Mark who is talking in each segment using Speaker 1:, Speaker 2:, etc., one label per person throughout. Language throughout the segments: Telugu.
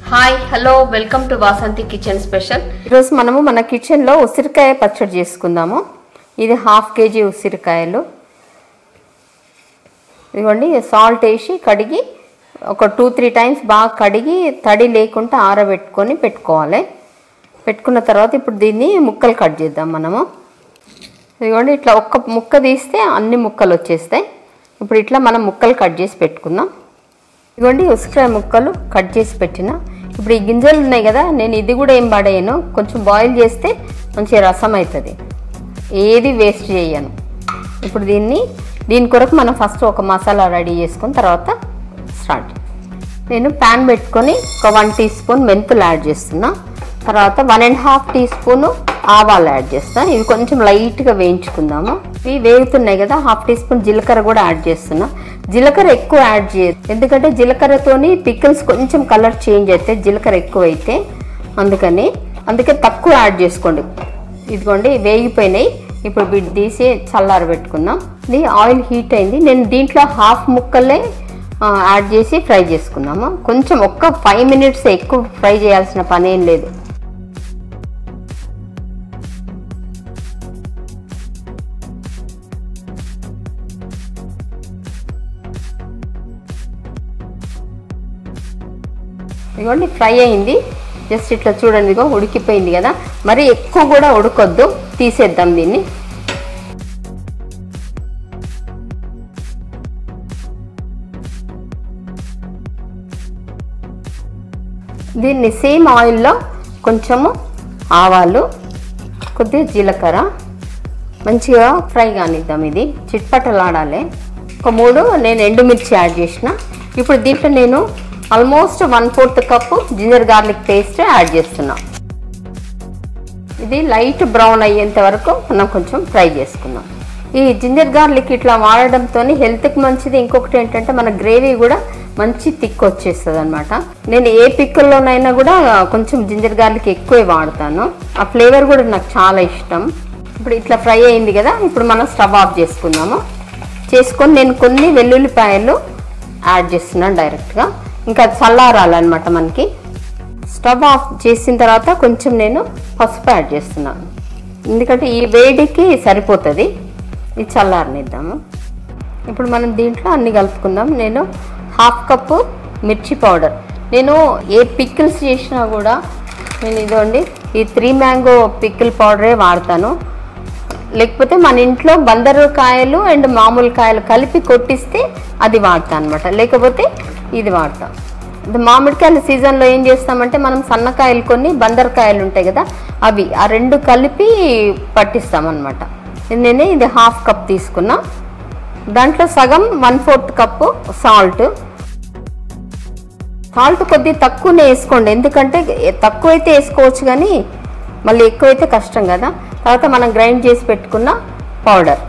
Speaker 1: hi hello welcome to Vasanthi kitchen special
Speaker 2: ఈరోజు మనము మన కిచెన్లో ఉసిరికాయ పచ్చడి చేసుకుందాము ఇది హాఫ్ కేజీ ఉసిరికాయలు ఇదిగోండి సాల్ట్ వేసి కడిగి ఒక టూ త్రీ టైమ్స్ బాగా కడిగి తడి లేకుండా ఆరబెట్టుకొని పెట్టుకోవాలి పెట్టుకున్న తర్వాత ఇప్పుడు దీన్ని ముక్కలు కట్ చేద్దాం మనము ఇదిగోండి ఇట్లా ఒక్క ముక్క తీస్తే అన్ని ముక్కలు వచ్చేస్తాయి ఇప్పుడు ఇట్లా మనం ముక్కలు కట్ చేసి పెట్టుకుందాం ఇదిగోండి ఉసిరికాయ ముక్కలు కట్ చేసి పెట్టిన ఇప్పుడు ఈ గింజలు ఉన్నాయి కదా నేను ఇది కూడా ఏం పడేయను కొంచెం బాయిల్ చేస్తే మంచి రసం అవుతుంది ఏది వేస్ట్ చేయను ఇప్పుడు దీన్ని దీని కొరకు మనం ఫస్ట్ ఒక మసాలా రెడీ చేసుకుని తర్వాత స్టార్ట్ నేను ప్యాన్ పెట్టుకొని ఒక వన్ టీ స్పూన్ మెంతులు యాడ్ చేస్తున్నా తర్వాత one and half teaspoon ఆవాలు యాడ్ చేస్తాను ఇవి కొంచెం లైట్గా వేయించుకుందాము ఇవి వేగుతున్నాయి కదా హాఫ్ టీ స్పూన్ జీలకర్ర కూడా యాడ్ చేస్తున్నా జీలకర్ర ఎక్కువ యాడ్ చేయదు ఎందుకంటే జీలకర్రతోని పికిల్స్ కొంచెం కలర్ చేంజ్ అయితే జీలకర్ర ఎక్కువ అయితే అందుకని అందుకే తక్కువ యాడ్ చేసుకోండి ఇదిగోండి వేగిపోయినాయి ఇప్పుడు వీటి తీసి చల్లార పెట్టుకుందాం ఇది ఆయిల్ హీట్ అయింది నేను దీంట్లో హాఫ్ ముక్కలే ఆ, యాడ్ చేసి ఫ్రై చేసుకుందాము కొంచెం ఒక్క ఫైవ్ మినిట్స్ ఎక్కువ ఫ్రై చేయాల్సిన పని ఏం లేదు ఇదిగోండి ఫ్రై అయింది జస్ట్ ఇట్లా చూడండి ఇదిగో ఉడికిపోయింది కదా మరి ఎక్కువ కూడా ఉడకొద్దు తీసేద్దాం దీన్ని దీన్ని సేమ్ ఆయిల్లో కొంచెము ఆవాలు కొద్దిగా జీలకర్ర మంచిగా ఫ్రై కానిద్దాం ఇది చిట్పటలాడాలి ఒక మూడు నేను ఎండుమిర్చి యాడ్ చేసిన ఇప్పుడు దీంట్లో నేను almost one fourth cup ginger garlic paste add చేస్తున్నా ఇది లైట్ బ్రౌన్ అయ్యేంత వరకు మనం కొంచెం ఫ్రై చేసుకుందాం ఈ జింజర్ గార్లిక్ ఇట్లా వాడడంతో హెల్త్కి మంచిది ఇంకొకటి ఏంటంటే మన గ్రేవీ కూడా మంచి థిక్ వచ్చేస్తుంది అనమాట నేను ఏ పిక్కల్లోనైనా కూడా కొంచెం జింజర్ గార్లిక్ ఎక్కువే వాడతాను ఆ ఫ్లేవర్ కూడా నాకు చాలా ఇష్టం ఇప్పుడు ఇట్లా ఫ్రై అయింది కదా ఇప్పుడు మనం స్టవ్ ఆఫ్ చేసుకుందాము చేసుకొని నేను కొన్ని వెల్లుల్లిపాయలు యాడ్ చేస్తున్నాను డైరెక్ట్గా ఇంకా చల్లారాలన్నమాట మనకి స్టవ్ ఆఫ్ చేసిన తర్వాత కొంచెం నేను పసుపు యాడ్ చేస్తున్నాను ఎందుకంటే ఈ వేడికి సరిపోతుంది ఇది చల్లారనిద్దాము ఇప్పుడు మనం దీంట్లో అన్ని కలుపుకుందాం నేను హాఫ్ కప్పు మిర్చి పౌడర్ నేను ఏ పికిల్స్ చేసినా కూడా నేను ఇదిగోండి ఈ త్రీ మ్యాంగో పికిల్ పౌడరే వాడతాను లేకపోతే మన ఇంట్లో బందరు కాయలు అండ్ మామూలు కాయలు కలిపి కొట్టిస్తే అది వాడతాను అనమాట లేకపోతే ఇది వాడతాం ఇది మామిడికాయల సీజన్లో ఏం చేస్తామంటే మనం సన్నకాయలు కొన్ని బందరకాయలు ఉంటాయి కదా అవి ఆ రెండు కలిపి పట్టిస్తామన్నమాట నేను ఇది హాఫ్ కప్ తీసుకున్నా దాంట్లో సగం one fourth cup salt salt కొద్దిగా తక్కువనే వేసుకోండి ఎందుకంటే తక్కువ అయితే వేసుకోవచ్చు కానీ మళ్ళీ ఎక్కువైతే కష్టం కదా తర్వాత మనం గ్రైండ్ చేసి పెట్టుకున్న పౌడర్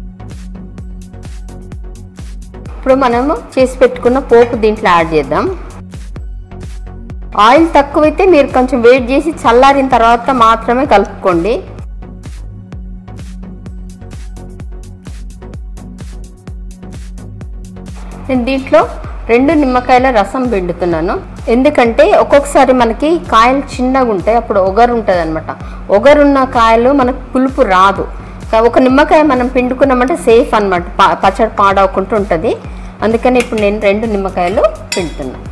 Speaker 2: ఇప్పుడు మనము చేసి పెట్టుకున్న పోపు దీంట్లో యాడ్ చేద్దాం ఆయిల్ తక్కువైతే మీరు కొంచెం వెయిట్ చేసి చల్లారిన తర్వాత మాత్రమే కలుపుకోండి నేను దీంట్లో రెండు నిమ్మకాయల రసం పిండుతున్నాను ఎందుకంటే ఒక్కొక్కసారి మనకి కాయలు చిన్నగా ఉంటాయి అప్పుడు ఒగరు ఉంటుంది అనమాట ఒగరున్న కాయలు మనకు పులుపు రాదు కా- ఒక నిమ్మకాయ మనం పిండుకున్నామంటే సేఫ్ అనమాట పచ్చడి పాడవకుండా ఉంటుంది అందుకని ఇప్పుడు నేను రెండు నిమ్మకాయలు పిండుతున్నాను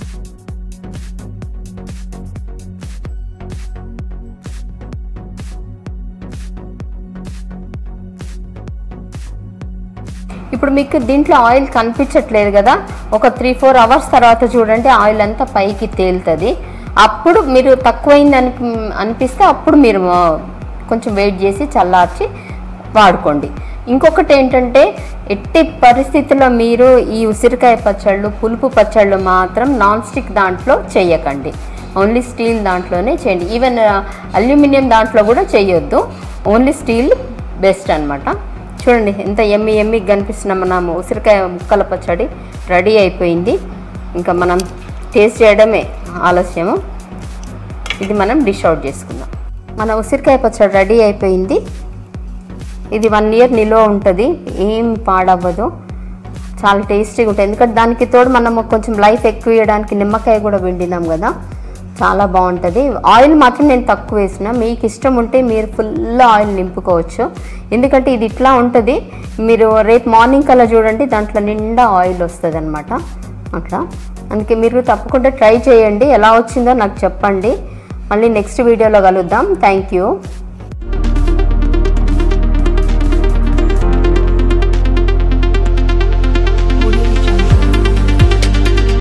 Speaker 2: ఇప్పుడు మీకు దీంట్లో ఆయిల్ కనిపించట్లేదు కదా ఒక త్రీ ఫోర్ అవర్స్ తర్వాత చూడండి ఆయిల్ అంతా పైకి తేలుతుంది అప్పుడు మీరు తక్కువైంది అని అనిపిస్తే అప్పుడు మీరు ఆ, కొంచెం వెయిట్ చేసి చల్లార్చి వాడుకోండి ఇంకొకటి ఏంటంటే ఎట్టి పరిస్థితుల్లో మీరు ఈ ఉసిరికాయ పచ్చళ్ళు పులుపు పచ్చళ్ళు మాత్రం నాన్ స్టిక్ దాంట్లో చేయకండి ఓన్లీ స్టీల్ దాంట్లోనే చేయండి ఈవెన్ అల్యూమినియం దాంట్లో కూడా చేయొద్దు ఓన్లీ స్టీల్ బెస్ట్ అన్నమాట చూడండి ఎంత ఎమ్మి ఎమ్మి కనిపిస్తున్న మన ఉసిరికాయ ముక్కల పచ్చడి రెడీ అయిపోయింది ఇంకా మనం టేస్ట్ చేయడమే ఆలస్యము ఇది మనం డిష్ అవుట్ చేసుకుందాం మన ఉసిరికాయ పచ్చడి రెడీ అయిపోయింది ఇది వన్ ఇయర్ నిల్వ ఉంటుంది ఏం పాడవ్వదు చాలా టేస్టీగా ఉంటుంది ఎందుకంటే దానికి తోడు మనం కొంచెం లైఫ్ ఎక్కువ ఇవ్వడానికి నిమ్మకాయ కూడా పిండినాం కదా చాలా బాగుంటుంది ఆయిల్ మాత్రం నేను తక్కువ వేసిన మీకు ఇష్టం ఉంటే మీరు ఫుల్ ఆయిల్ నింపుకోవచ్చు ఎందుకంటే ఇది ఇట్లా ఉంటుంది మీరు రేపు మార్నింగ్ కల్లా చూడండి దాంట్లో నిండా ఆయిల్ వస్తుంది అనమాట అట్లా అందుకే మీరు తప్పకుండా ట్రై చేయండి ఎలా వచ్చిందో నాకు చెప్పండి మళ్ళీ నెక్స్ట్ వీడియోలో కలుద్దాం థ్యాంక్ యూ